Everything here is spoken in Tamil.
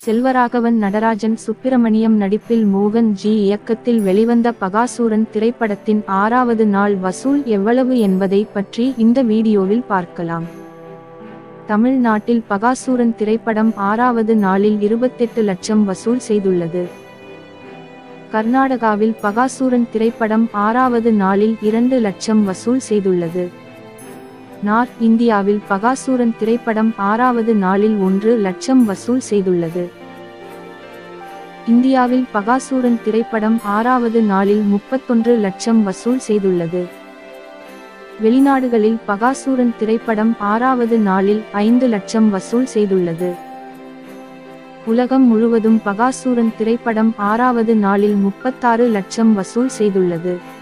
செல்வராகவன் நடராஜன் சுப்பிரமணியம் நடிப்பில் மோகன் ஜி இயக்கத்தில் வெளிவந்த பகாசூரன் திரைப்படத்தின் ஆறாவது நாள் வசூல் எவ்வளவு என்பதை பற்றி இந்த வீடியோவில் பார்க்கலாம் தமிழ்நாட்டில் பகாசூரன் திரைப்படம் ஆறாவது நாளில் இருபத்தெட்டு லட்சம் வசூல் செய்துள்ளது கர்நாடகாவில் பகாசூரன் திரைப்படம் ஆறாவது நாளில் இரண்டு லட்சம் வசூல் செய்துள்ளது நார்த் இந்தியாவில் பகாசூரன் திரைப்படம் ஆறாவது நாளில் ஒன்று லட்சம் வசூல் செய்துள்ளது இந்தியாவில் பகாசூரன் திரைப்படம் ஆறாவது நாளில் முப்பத்தொன்று லட்சம் வசூல் செய்துள்ளது வெளிநாடுகளில் பகாசூரன் திரைப்படம் ஆறாவது நாளில் ஐந்து லட்சம் வசூல் செய்துள்ளது உலகம் முழுவதும் பகாசூரன் திரைப்படம் ஆறாவது நாளில் முப்பத்தாறு லட்சம் வசூல் செய்துள்ளது